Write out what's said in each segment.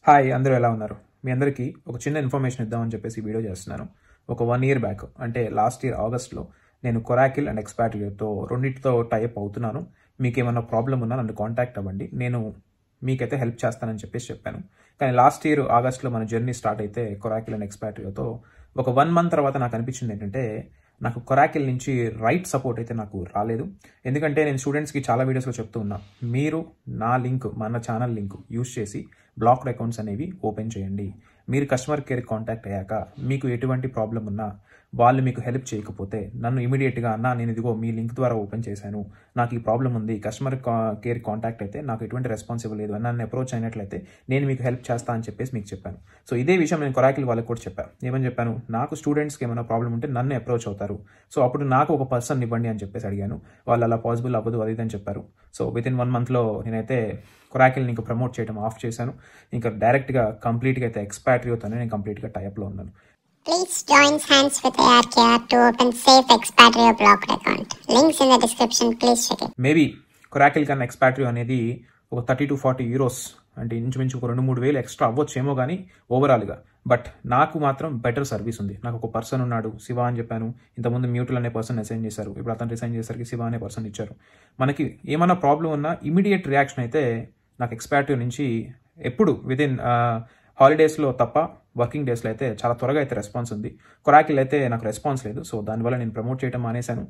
Hi అందరూ ఎలా ఉన్నారు మీ అందరికీ ఒక చిన్న ఇన్ఫర్మేషన్ ఇద్దామని చెప్పేసి ఈ వీడియో చేస్తున్నాను ఒక వన్ ఇయర్ బ్యాక్ అంటే లాస్ట్ ఇయర్ ఆగస్ట్లో నేను కొరాకిల్ అండ్ ఎక్స్పాట్రియోతో రెండింటితో టైప్ అవుతున్నాను మీకు ఏమైనా ప్రాబ్లం ఉన్నా నన్ను కాంటాక్ట్ అవ్వండి నేను మీకైతే హెల్ప్ చేస్తానని చెప్పేసి చెప్పాను కానీ లాస్ట్ ఇయర్ ఆగస్ట్లో మన జర్నీ స్టార్ట్ అయితే కొరాకిల్ అండ్ ఎక్స్పాట్రియోతో ఒక వన్ మంత్ తర్వాత నాకు అనిపించింది ఏంటంటే నాకు కొరాకిల్ నుంచి రైట్ సపోర్ట్ అయితే నాకు రాలేదు ఎందుకంటే నేను స్టూడెంట్స్కి చాలా వీడియోస్లో చెప్తూ ఉన్నా మీరు నా లింక్ మన ఛానల్ లింక్ యూస్ చేసి బ్లాక్డ్ అకౌంట్స్ అనేవి ఓపెన్ చేయండి మీరు కస్టమర్ కేర్ కాంటాక్ట్ అయ్యాక మీకు ఎటువంటి ప్రాబ్లం ఉన్నా వాళ్ళు మీకు హెల్ప్ చేయకపోతే నన్ను ఇమీడియట్గా అన్న నేను ఇదిగో మీ లింక్ ద్వారా ఓపెన్ చేశాను నాకు ఈ ప్రాబ్లం ఉంది కస్టమర్ కేర్ కాంటాక్ట్ అయితే నాకు ఎటువంటి రెస్పాన్సిబుల్ లేదు అని నన్ను అప్రోచ్ అయినట్లయితే నేను మీకు హెల్ప్ చేస్తా అని చెప్పేసి మీకు చెప్పాను సో ఇదే విషయం నేను కొరాకిల్ వాళ్ళకి కూడా చెప్పాను ఏమని చెప్పాను నాకు స్టూడెంట్స్కి ఏమైనా ప్రాబ్లం ఉంటే నన్ను అప్రోచ్ అవుతారు సో అప్పుడు నాకు ఒక పర్సన్ ఇవ్వండి అని చెప్పేసి అడిగాను వాళ్ళు అలా పాసిబుల్ అవ్వదు అది ఇది అని చెప్పారు సో విత్ ఇన్ వన్ మంత్లో నేనైతే కొరాకిల్ని ఇంకా ప్రమోట్ చేయడం ఆఫ్ చేశాను ఇంకా డైరెక్ట్గా కంప్లీట్గా అయితే ఎక్స్పాట్రియోతోనే నేను కంప్లీట్గా టైప్లో ఉన్నాను Please join hands with ARKR to open safe expatrio blocked account. Links in the description. Please check it. Maybe Coracle కన్నా ఎక్స్పాట్రియో అనేది ఒక థర్టీ టు ఫార్టీ యూరోస్ అంటే ఇంచుమించు ఒక రెండు మూడు వేలు ఎక్స్ట్రా అవ్వచ్చేమో కానీ ఓవరాల్గా బట్ నాకు మాత్రం బెటర్ సర్వీస్ ఉంది నాకు ఒక పర్సన్ ఉన్నాడు శివ అని చెప్పాను ఇంతకుముందు మ్యూటల్ అనే పర్సన్ అసైన్ చేశారు ఇప్పుడు అతను రిసైన్ చేసరికి శివ అనే పర్సన్ ఇచ్చారు మనకి ఏమైనా ప్రాబ్లం ఉన్నా ఇమీడియట్ రియాక్షన్ అయితే నాకు ఎక్స్పాట్రియో నుంచి ఎప్పుడు విదిన్ హాలిడేస్లో తప్ప వర్కింగ్ డేస్లో అయితే చాలా త్వరగా అయితే రెస్పాన్స్ ఉంది కొరాకిల్ అయితే నాకు రెస్పాన్స్ లేదు సో దానివల్ల నేను ప్రమోట్ చేయడం మానేశాను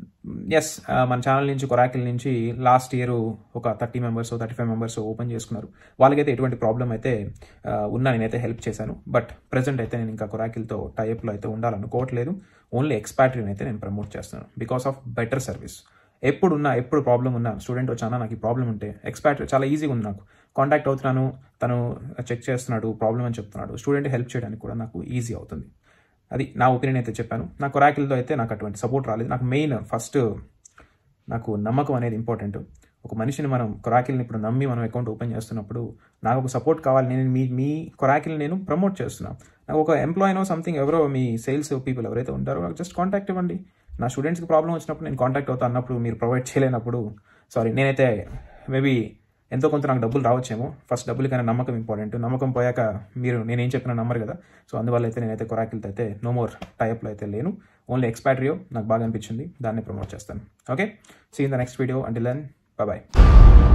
ఎస్ మన ఛానల్ నుంచి కొరాకిల్ నుంచి లాస్ట్ ఇయర్ ఒక thirty members thirty five members open చేసుకున్నారు వాళ్ళకైతే ఎటువంటి ప్రాబ్లం అయితే ఆ, ఉన్నా నేనైతే హెల్ప్ చేశాను బట్ ప్రజెంట్ అయితే నేను ఇంకా కొరాకిల్తో టైప్లో అయితే ఉండాలనుకోవట్లేదు ఓన్లీ ఎక్స్పాట్రీని అయితే నేను ప్రమోట్ చేస్తున్నాను బికాస్ ఆఫ్ బెటర్ సర్వీస్ ఎప్పుడు ఉన్నా ఎప్పుడు ప్రాబ్లం ఉన్నా స్టూడెంట్ వచ్చానా నాకు ఈ ప్రాబ్లం ఉంటే ఎక్స్పాట్ చాలా ఈజీగా ఉంది నాకు కాంటాక్ట్ అవుతున్నాను తను చెక్ చేస్తున్నాడు ప్రాబ్లం అని చెప్తున్నాడు స్టూడెంట్ హెల్ప్ చేయడానికి కూడా నాకు ఈజీ అవుతుంది అది నా ఒపీనియన్ అయితే చెప్పాను నాకు రాకిల్తో అయితే నాకు అటువంటి సపోర్ట్ రాలేదు నాకు మెయిన్ ఫస్ట్ నాకు నమ్మకం అనేది ఇంపార్టెంట్ ఒక మనిషిని మనం కొరాకిల్ని ఇప్పుడు నమ్మి మనం అకౌంట్ ఓపెన్ చేస్తున్నప్పుడు నాకు ఒక సపోర్ట్ కావాలి నేను మీ మీ కొరాకిల్ని నేను ప్రమోట్ చేస్తున్నాను నాకు ఒక ఎంప్లాయీనో సంథింగ్ ఎవరో మీ సేల్స్ పీపుల్ ఎవరైతే ఉంటారో నాకు జస్ట్ కాంటాక్ట్ ఇవ్వండి నా స్టూడెంట్స్కి ప్రాబ్లం వచ్చినప్పుడు నేను కాంటాక్ట్ అవుతా అన్నప్పుడు మీరు ప్రొవైడ్ చేయలేనప్పుడు సారీ నేనైతే మేబీ ఎంతో కొంత నాకు డబ్బులు రావచ్చేమో ఫస్ట్ డబ్బులు కానీ నమ్మకం ఇంపార్టెంట్ నమ్మకం పోయాక మీరు నేనేం చెప్పినా నమ్మరు కదా సో అందువల్ల అయితే నేనైతే కొరాకిల్తో అయితే నో మోర్ టైప్లో అయితే లేను ఓన్లీ ఎక్స్పాట్రియో నాకు బాగా అనిపించింది దాన్ని ప్రమోట్ చేస్తాను okay see in the next video until then bye